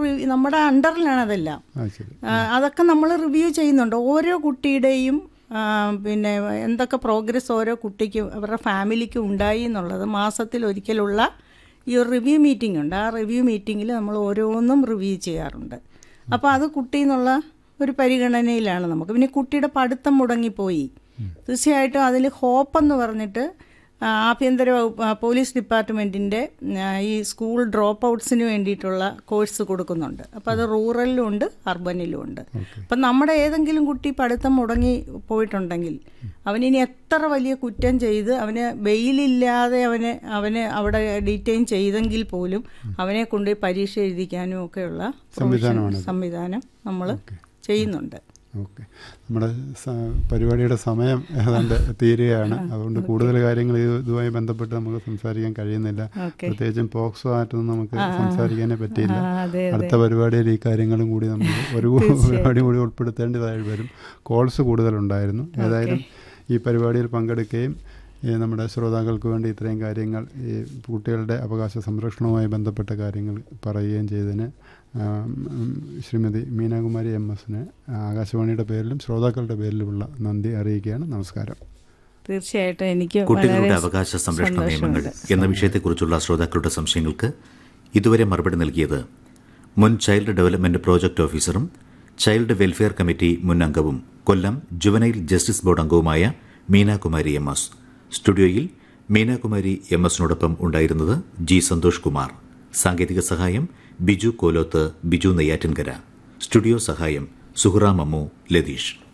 Review നമ്മുടെ അണ്ടറിലാണ് അതെല്ലാം ആ ശരി ആ, അതൊക്കെ നമ്മൾ റിവ്യൂ ചെയ്യുന്നുണ്ട് ഓരോ കുട്ടിയുടെയും ആ, പിന്നെ എന്തൊക്കെ പ്രോഗ്രസ് ഓരോ കുട്ടിക്കും അവരുടെ ഫാമിലിക്കും ഉണ്ടായി എന്നുള്ളത് മാസത്തിൽ ഒരിക്കലുള്ള ഈ ഒരു റിവ്യൂ മീറ്റിംഗ് ഉണ്ട് ആ റിവ്യൂ മീറ്റിങ്ങിൽ നമ്മൾ ഓരോന്നും റിവ്യൂ ചെയ്യാറുണ്ട് അപ്പോൾ അത് കുട്ടി എന്നുള്ള ഒരു പരിഗണനയിലാണ് നമുക്ക് പിന്നെ കുട്ടിയുടെ പഠിത്തം മുടങ്ങിപ്പോയി തീർച്ചയായിട്ടും അതിൽ ഹോപ്പ് എന്ന് പറഞ്ഞിട്ട് ആ, ആഭ്യന്തര വകുപ്പ് ആ, പോലീസ് ഡിപ്പാർട്ട്മെൻറ്റിൻ്റെ ഈ സ്കൂൾ ഡ്രോപ്പ് ഔട്ട്സിന് വേണ്ടിയിട്ടുള്ള കോഴ്സ് കൊടുക്കുന്നുണ്ട് അപ്പോൾ അത് റൂറലിലും ഉണ്ട് അർബനിലും ഉണ്ട് അപ്പം നമ്മുടെ ഏതെങ്കിലും കുട്ടി പഠിത്തം മുടങ്ങി പോയിട്ടുണ്ടെങ്കിൽ അവനിനി എത്ര വലിയ കുറ്റം ചെയ്ത് അവന് ബെയിലില്ലാതെ അവനെ അവന് അവിടെ ഡീറ്റെയിൻ ചെയ്തെങ്കിൽ പോലും അവനെ കൊണ്ട് പരീക്ഷ എഴുതിക്കാനും ഒക്കെയുള്ള സംവിധാനമാണിത്. സംവിധാനം നമ്മൾ ചെയ്യുന്നുണ്ട് ഓക്കെ നമ്മുടെ സ- പരിപാടിയുടെ സമയം ഏതാണ്ട് തീരുകയാണ് അതുകൊണ്ട് കൂടുതൽ കാര്യങ്ങൾ ഇത് ഇതുമായി ബന്ധപ്പെട്ട് നമുക്ക് സംസാരിക്കാൻ കഴിയുന്നില്ല ഓക്കെ പ്രത്യേകിച്ചും പോക്സോ ആയിട്ടൊന്നും നമുക്ക് സംസാരിക്കാനേ പറ്റിയില്ല ആ, അതെ അടുത്ത പരിപാടിയിൽ ഈ കാര്യങ്ങളും കൂടി നമ്മൾ ഒരു പരിപാടി കൂടി ഉൾപ്പെടുത്തേണ്ടതായി വരും കോൾസ് കൂടുതലുണ്ടായിരുന്നു ഏതായാലും ഈ പരിപാടിയിൽ പങ്കെടുക്കുകയും ഈ നമ്മുടെ ശ്രോതാക്കൾക്ക് വേണ്ടി ഇത്രയും കാര്യങ്ങൾ ഈ കുട്ടികളുടെ അവകാശ സംരക്ഷണവുമായി ബന്ധപ്പെട്ട കാര്യങ്ങൾ പറയുകയും ചെയ്തതിന് ആം, ഉം, ശ്രീമതി മീനാകുമാരി എം എസിന് ആകാശവാണിയുടെ പേരിലും ശ്രോതാക്കളുടെ പേരിലുമുള്ള നന്ദി അറിയിക്കുകയാണ് നമസ്കാരം തീർച്ചയായിട്ടും എനിക്ക് കുട്ടികളുടെ വളരെ അവകാശ സംരക്ഷണ നിയമങ്ങൾ സന്തോഷമുണ്ട് എന്ന വിഷയത്തെക്കുറിച്ചുള്ള ശ്രോതാക്കളുടെ സംശയങ്ങൾക്ക് ഇതുവരെ മറുപടി നൽകിയത് മുൻ ചൈൽഡ് ഡെവലപ്മെന്റ് പ്രോജക്ട് ഓഫീസറും ചൈൽഡ് വെൽഫെയർ കമ്മിറ്റി മുൻ അംഗവും കൊല്ലം ജുവനൈൽ ജസ്റ്റിസ് ബോർഡ് അംഗവുമായ മീനാകുമാരി എം എസ് സ്റ്റുഡിയോയിൽ മീനാകുമാരി എം എസിനോടൊപ്പം ഉണ്ടായിരുന്നത് ജി സന്തോഷ് കുമാർ സാങ്കേതിക സഹായം ബിജു കോലോത്ത് ബിജു നെയ്യാറ്റിൻകര സ്റ്റുഡിയോ സഹായം സുഹ്റാ മമ്മു ലതീഷ്